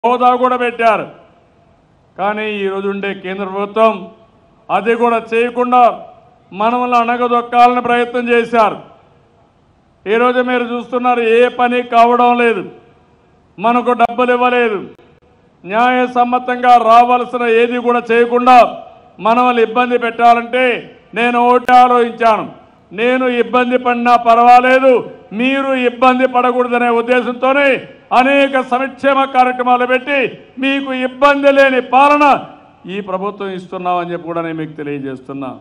హోదా కూడా పెట్టారు కానీ ఈరోజు ఉండే కేంద్ర ప్రభుత్వం అది కూడా చేయకుండా మనల్ని అణగదొక్కాలని ప్రయత్నం చేశారు ఈరోజు మీరు చూస్తున్నారు ఏ పని కావడం లేదు మనకు డబ్బులు ఇవ్వలేదు న్యాయసమ్మతంగా రావాల్సిన ఏది కూడా చేయకుండా మనల్ని ఇబ్బంది పెట్టాలంటే నేను ఒకటి ఆలోచించాను నేను ఇబ్బంది పడినా పర్వాలేదు మీరు ఇబ్బంది పడకూడదనే ఉద్దేశంతోనే అనేక సంక్షేమ కార్యక్రమాలు పెట్టి మీకు ఇబ్బంది లేని పాలన ఈ ప్రభుత్వం ఇస్తున్నామని చెప్పి కూడా నేను మీకు తెలియజేస్తున్నా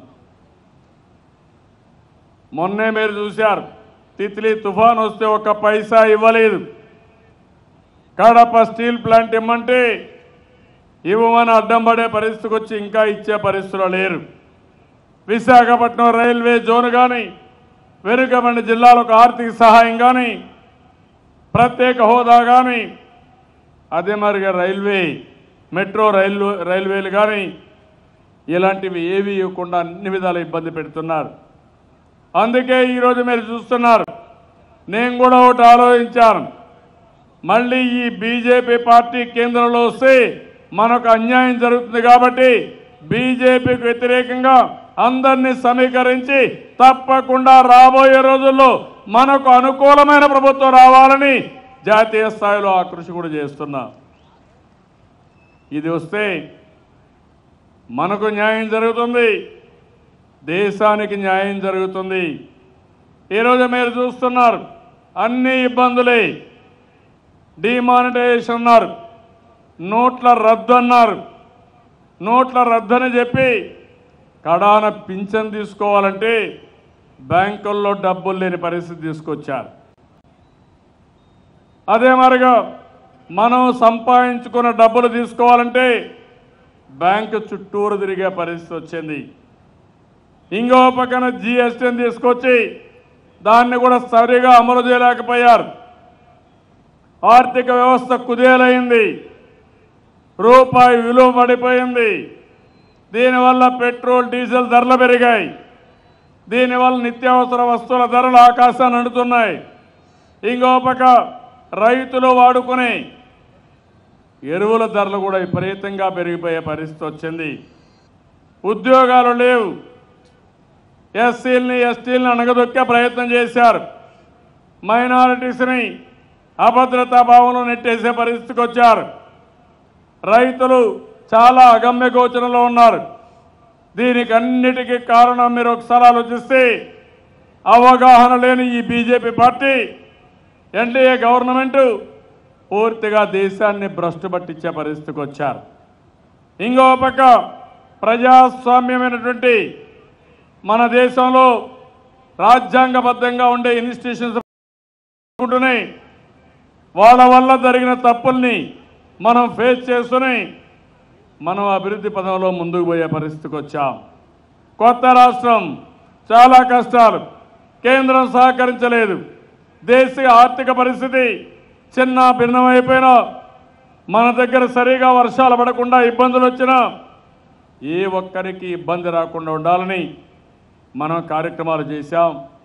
మొన్నే మీరు చూశారు తిత్లీ తుఫాన్ వస్తే ఒక్క పైసా ఇవ్వలేదు కడప స్టీల్ ప్లాంట్ ఇమ్మంటే ఇవ్వమని అడ్డం పడే పరిస్థితికి వచ్చి ఇంకా ఇచ్చే పరిస్థితిలో లేరు విశాఖపట్నం రైల్వే జోన్ కానీ వెనుకబడిన జిల్లాలకు ఆర్థిక సహాయం కానీ ప్రత్యేక హోదా కానీ అదే మరిగా రైల్వే మెట్రో రైలు రైల్వేలు కానీ ఇలాంటివి ఏవి ఇవ్వకుండా అన్ని విధాలు ఇబ్బంది పెడుతున్నారు అందుకే ఈరోజు మీరు చూస్తున్నారు నేను కూడా ఒకటి ఆలోచించాను మళ్ళీ ఈ బీజేపీ పార్టీ కేంద్రంలో వస్తే మనకు అన్యాయం జరుగుతుంది కాబట్టి బీజేపీకి వ్యతిరేకంగా అందరినీ సమీకరించి తప్పకుండా రాబోయే రోజుల్లో మనకు అనుకూలమైన ప్రభుత్వం రావాలని జాతీయ స్థాయిలో ఆ కృషి కూడా చేస్తున్నా ఇది వస్తే మనకు న్యాయం జరుగుతుంది దేశానికి న్యాయం జరుగుతుంది ఈరోజు మీరు చూస్తున్నారు అన్ని ఇబ్బందులే డిమానిటైజేషన్ అన్నారు నోట్ల రద్దు అన్నారు నోట్ల రద్దు అని చెప్పి కడాన పింఛన్ తీసుకోవాలంటే బ్యాంకుల్లో డబ్బులు లేని పరిస్థితి తీసుకొచ్చారు అదే మరిగా మనం సంపాదించుకున్న డబ్బులు తీసుకోవాలంటే బ్యాంకు చుట్టూరు తిరిగే పరిస్థితి వచ్చింది ఇంకో పక్కన జిఎస్టీని తీసుకొచ్చి దాన్ని కూడా సరిగా అమలు చేయలేకపోయారు ఆర్థిక వ్యవస్థ కుదేలైంది రూపాయి విలువ పడిపోయింది దీనివల్ల పెట్రోల్ డీజిల్ ధరలు పెరిగాయి దీనివల్ల నిత్యావసర వస్తువుల ధరలు ఆకాశాన్ని అంటుతున్నాయి ఇంకో పక్క రైతులు వాడుకునే ఎరువుల ధరలు కూడా విపరీతంగా పెరిగిపోయే పరిస్థితి వచ్చింది ఉద్యోగాలు లేవు ఎస్సీలని ఎస్టీలని అణగదొక్కే ప్రయత్నం చేశారు మైనారిటీస్ని అభద్రతా భావంలో నెట్టేసే పరిస్థితికి వచ్చారు రైతులు చాలా అగమ్య గోచరంలో ఉన్నారు దీనికి అన్నిటికీ కారణం మీరు ఒకసారి ఆలోచిస్తే అవగాహన లేని ఈ బీజేపీ పార్టీ ఎన్డీఏ గవర్నమెంట్ పూర్తిగా దేశాన్ని భ్రష్టు పట్టించే పరిస్థితికి వచ్చారు ఇంకో పక్క ప్రజాస్వామ్యమైనటువంటి మన దేశంలో రాజ్యాంగబద్ధంగా ఉండే ఇన్స్టిట్యూషన్స్ ఉంటున్నాయి వాళ్ళ వల్ల జరిగిన తప్పుల్ని మనం ఫేస్ చేసుకుని మనం అభివృద్ధి పదంలో ముందుకు పోయే పరిస్థితికి వచ్చాం కొత్త రాష్ట్రం చాలా కష్టాలు కేంద్రం సహకరించలేదు దేశ ఆర్థిక పరిస్థితి చిన్న భిన్నమైపోయినా మన దగ్గర సరిగా వర్షాలు పడకుండా ఇబ్బందులు వచ్చినా ఏ ఒక్కరికి ఇబ్బంది రాకుండా ఉండాలని మనం కార్యక్రమాలు చేశాం